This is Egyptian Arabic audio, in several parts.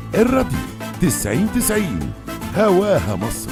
الراديو تسعين تسعين هواها مصر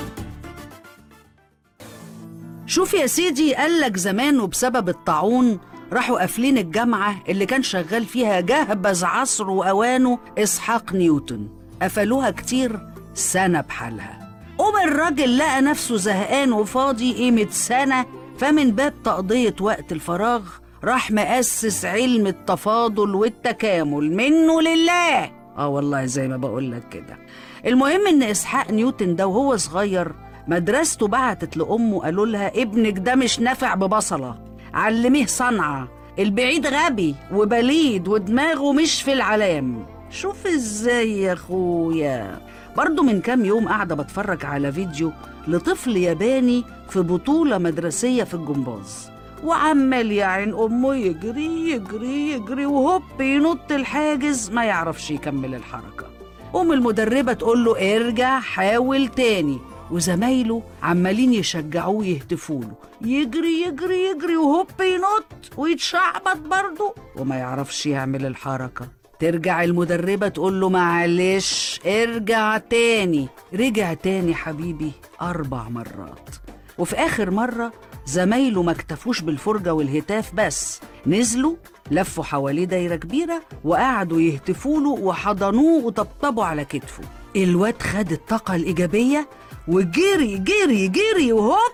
شوف يا سيدي قالك زمان وبسبب الطاعون راحوا قافلين الجامعة اللي كان شغال فيها جهبذ عصره وأوانه إسحاق نيوتن قفلوها كتير سنة بحالها قوم الراجل لقى نفسه زهقان وفاضي قيمة سنة فمن باب تقضية وقت الفراغ راح مؤسس علم التفاضل والتكامل منه لله اه والله زي ما بقولك كده المهم ان اسحاق نيوتن ده وهو صغير مدرسته بعتت لامه قالوا لها ابنك ده مش نافع ببصله علميه صنعه البعيد غبي وبليد ودماغه مش في العلام شوف ازاي يا اخويا برضه من كام يوم قاعده بتفرج على فيديو لطفل ياباني في بطوله مدرسيه في الجمباز وعمال يا عين امه يجري يجري يجري وهوب ينط الحاجز ما يعرفش يكمل الحركه ام المدربه تقول له ارجع حاول تاني وزمايله عمالين يشجعوه يهتفوا له يجري يجري يجري وهوب ينط ويتشعبط برضه وما يعرفش يعمل الحركه ترجع المدربة تقول له معلش ارجع تاني رجع تاني حبيبي أربع مرات وفي آخر مرة زمايله ما اكتفوش بالفرجة والهتاف بس نزلوا لفوا حواليه دايرة كبيرة وقعدوا يهتفوا له وحضنوه وطبطبوا على كتفه الواد خد الطاقة الإيجابية وجري جري جري وهوب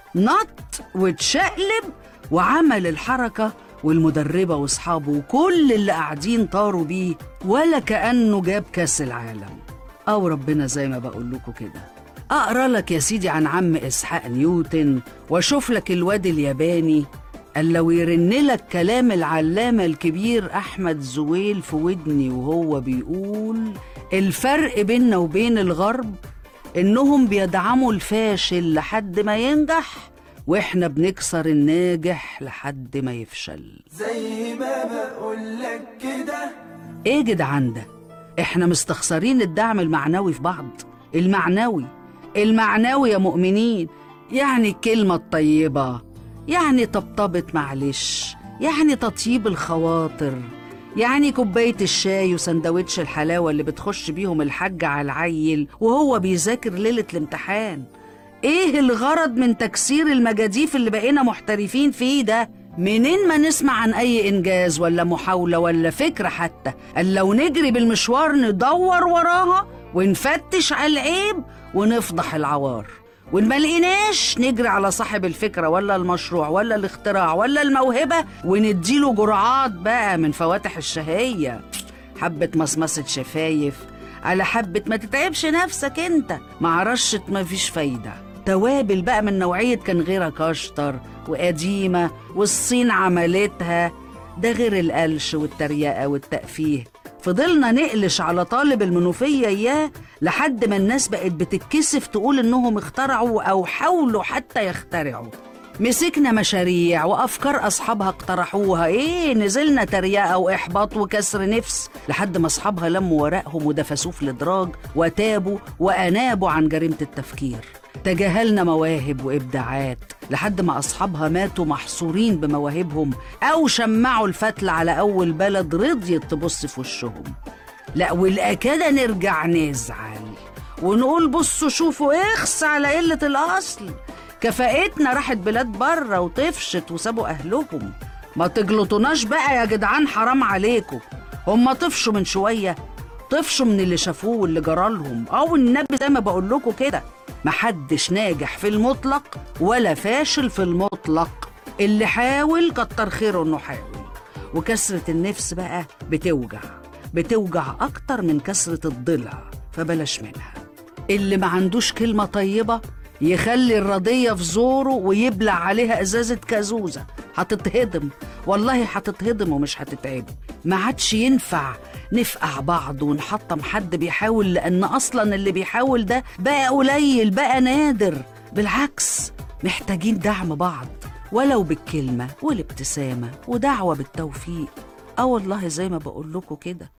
نط واتشقلب وعمل الحركة والمدربة واصحابه وكل اللي قاعدين طاروا بيه ولا كأنه جاب كاس العالم أو ربنا زي ما بقول لكم كده أقرأ لك يا سيدي عن عم إسحاق نيوتن وأشوف لك الواد الياباني قال لو يرن لك كلام العلامة الكبير أحمد زويل في ودني وهو بيقول الفرق بيننا وبين الغرب إنهم بيدعموا الفاشل لحد ما ينجح واحنا بنكسر الناجح لحد ما يفشل زي ما بقولك كده ايه جدعان ده احنا مستخسرين الدعم المعنوي في بعض المعنوي المعنوي يا مؤمنين يعني الكلمة الطيبة يعني طبطبة معلش يعني تطيب الخواطر يعني كوباية الشاي وسندوتش الحلاوة اللي بتخش بيهم الحاجة على العيل وهو بيذاكر ليلة الامتحان ايه الغرض من تكسير المجاديف اللي بقينا محترفين فيه ده منين ما نسمع عن اي انجاز ولا محاولة ولا فكرة حتى قال لو نجري بالمشوار ندور وراها ونفتش على العيب ونفضح العوار وإن ما لقيناش نجري على صاحب الفكرة ولا المشروع ولا الاختراع ولا الموهبة ونديله جرعات بقى من فواتح الشهية حبة مصمصة شفايف على حبة ما تتعبش نفسك انت مع رشة ما فيش فايدة توابل بقى من نوعية كان غيرك أشطر وقديمة والصين عملتها ده غير القلش والتريقة والتأفيه فضلنا نقلش على طالب المنوفية إياه لحد ما الناس بقت بتتكسف تقول إنهم اخترعوا أو حاولوا حتى يخترعوا مسكنا مشاريع وأفكار أصحابها اقترحوها إيه نزلنا تريقة وإحباط وكسر نفس لحد ما أصحابها لموا ورقهم ودفسوه في الإدراج وتابوا وأنابوا عن جريمة التفكير تجاهلنا مواهب وإبداعات لحد ما أصحابها ماتوا محصورين بمواهبهم أو شمعوا الفتل على أول بلد رضيت تبص في وشهم لا والأكادة نرجع نزعل ونقول بصوا شوفوا اخس على قلة الأصل كفاءتنا راحت بلاد بره وطفشت وسابوا أهلهم ما تجلطوناش بقى يا جدعان حرام عليكم هما طفشوا من شوية طفشوا من اللي شافوه واللي جرالهم أو النبي زي ما بقول لكم كده محدش ناجح في المطلق ولا فاشل في المطلق اللي حاول كتر خيره انه حاول وكسرة النفس بقى بتوجع بتوجع أكتر من كسرة الضلع فبلاش منها اللي ما عندوش كلمة طيبة يخلي الرضية في زوره ويبلع عليها إزازة كازوزة هتتهضم والله هتتهضم ومش هتتعبه ما عادش ينفع نفقع بعض ونحطم حد بيحاول لأن أصلا اللي بيحاول ده بقى قليل بقى نادر بالعكس محتاجين دعم بعض ولو بالكلمة والابتسامة ودعوة بالتوفيق اه والله زي ما بقول لكم كده